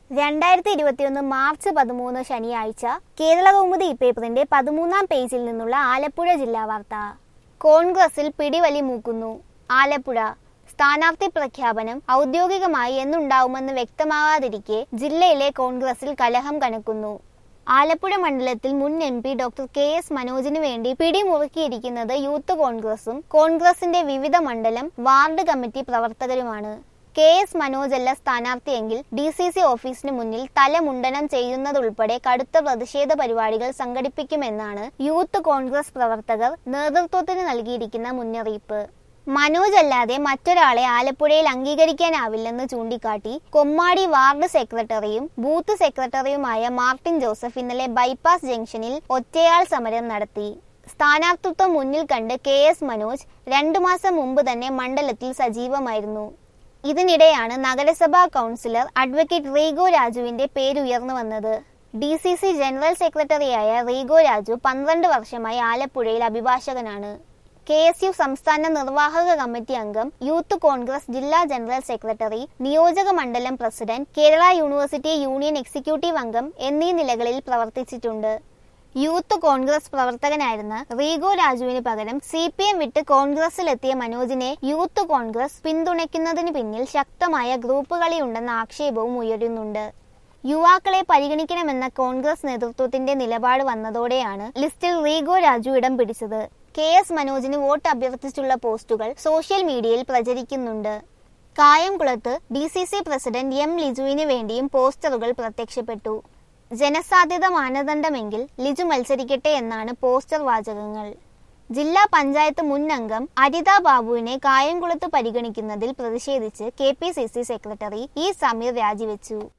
രണ്ടായിരത്തി ഇരുപത്തിയൊന്ന് മാർച്ച് പതിമൂന്ന് ശനിയാഴ്ച കേരളകൗമുദി പേപ്പറിന്റെ പതിമൂന്നാം പേജിൽ നിന്നുള്ള ആലപ്പുഴ ജില്ലാ വാർത്ത കോൺഗ്രസിൽ പിടിവലി മൂക്കുന്നു ആലപ്പുഴ സ്ഥാനാർത്ഥി പ്രഖ്യാപനം ഔദ്യോഗികമായി എന്നുണ്ടാവുമെന്ന് വ്യക്തമാകാതിരിക്കെ ജില്ലയിലെ കോൺഗ്രസിൽ കലഹം കനക്കുന്നു ആലപ്പുഴ മണ്ഡലത്തിൽ മുൻ M P doctor K S മനോജിന് വേണ്ടി പിടിമുറുക്കിയിരിക്കുന്നത് യൂത്ത് കോൺഗ്രസും കോൺഗ്രസിന്റെ വിവിധ മണ്ഡലം വാർഡ് കമ്മിറ്റി പ്രവർത്തകരുമാണ് കെ എസ് മനോജല്ല സ്ഥാനാർത്ഥിയെങ്കിൽ ഡി സി സി ഓഫീസിന് മുന്നിൽ തലമുണ്ടനം ചെയ്യുന്നതുൾപ്പെടെ കടുത്ത പ്രതിഷേധ പരിപാടികൾ സംഘടിപ്പിക്കുമെന്നാണ് യൂത്ത് കോൺഗ്രസ് പ്രവർത്തകർ നേതൃത്വത്തിന് നൽകിയിരിക്കുന്ന മുന്നറിയിപ്പ് മനോജ് അല്ലാതെ മറ്റൊരാളെ ആലപ്പുഴയിൽ അംഗീകരിക്കാനാവില്ലെന്ന് ചൂണ്ടിക്കാട്ടി കൊമ്മാടി വാർഡ് സെക്രട്ടറിയും ബൂത്ത് സെക്രട്ടറിയുമായ മാർട്ടിൻ ജോസഫ് ഇന്നലെ ബൈപ്പാസ് ജംഗ്ഷനിൽ ഒറ്റയാൾ സമരം നടത്തി സ്ഥാനാർത്ഥിത്വം മുന്നിൽ കണ്ട് കെ എസ് മനോജ് രണ്ടു മാസം മുമ്പ് തന്നെ മണ്ഡലത്തിൽ സജീവമായിരുന്നു ഇതിനിടെയാണ് നഗരസഭാ കൗൺസിലർ അഡ്വക്കേറ്റ് റീഗോ രാജുവിന്റെ പേരുയർന്നു വന്നത് ഡി സി സി ജനറൽ സെക്രട്ടറിയായ റീഗോ രാജു പന്ത്രണ്ട് വർഷമായി ആലപ്പുഴയിൽ അഭിഭാഷകനാണ് കെ എസ് യു സംസ്ഥാന നിർവാഹക കമ്മിറ്റി അംഗം യൂത്ത് കോൺഗ്രസ് ജില്ലാ ജനറൽ സെക്രട്ടറി നിയോജക മണ്ഡലം president Kerala university union executive അംഗം എന്നീ നിലകളിൽ പ്രവർത്തിച്ചിട്ടുണ്ട് യൂത്ത് കോൺഗ്രസ് പ്രവർത്തകനായിരുന്ന റീഗോ രാജുവിന് പകരം സി പി എം വിട്ട് കോൺഗ്രസിലെത്തിയ മനോജിനെ യൂത്ത് കോൺഗ്രസ് പിന്തുണയ്ക്കുന്നതിന് പിന്നിൽ ശക്തമായ ഗ്രൂപ്പ് കളിയുണ്ടെന്ന ആക്ഷേപവും ഉയരുന്നുണ്ട് യുവാക്കളെ പരിഗണിക്കണമെന്ന കോൺഗ്രസ് നേതൃത്വത്തിന്റെ നിലപാട് വന്നതോടെയാണ് ലിസ്റ്റിൽ റീഗോ രാജു ഇടം പിടിച്ചത് കെ എസ് മനോജിന് വോട്ട് അഭ്യർത്ഥിച്ചുള്ള പോസ്റ്റുകൾ സോഷ്യൽ മീഡിയയിൽ പ്രചരിക്കുന്നുണ്ട് കായംകുളത്ത് D C C president M ലിജുവിന് വേണ്ടിയും പോസ്റ്ററുകൾ പ്രത്യക്ഷപ്പെട്ടു ജനസാധ്യത മാനദണ്ഡമെങ്കിൽ ലിജു മത്സരിക്കട്ടെ എന്നാണ് പോസ്റ്റർ വാചകങ്ങൾ ജില്ലാ പഞ്ചായത്ത് മുൻ അംഗം അരിത ബാബുവിനെ കായംകുളത്ത് പരിഗണിക്കുന്നതിൽ പ്രതിഷേധിച്ച് K P C C secretary E Sameer രാജിവെച്ചു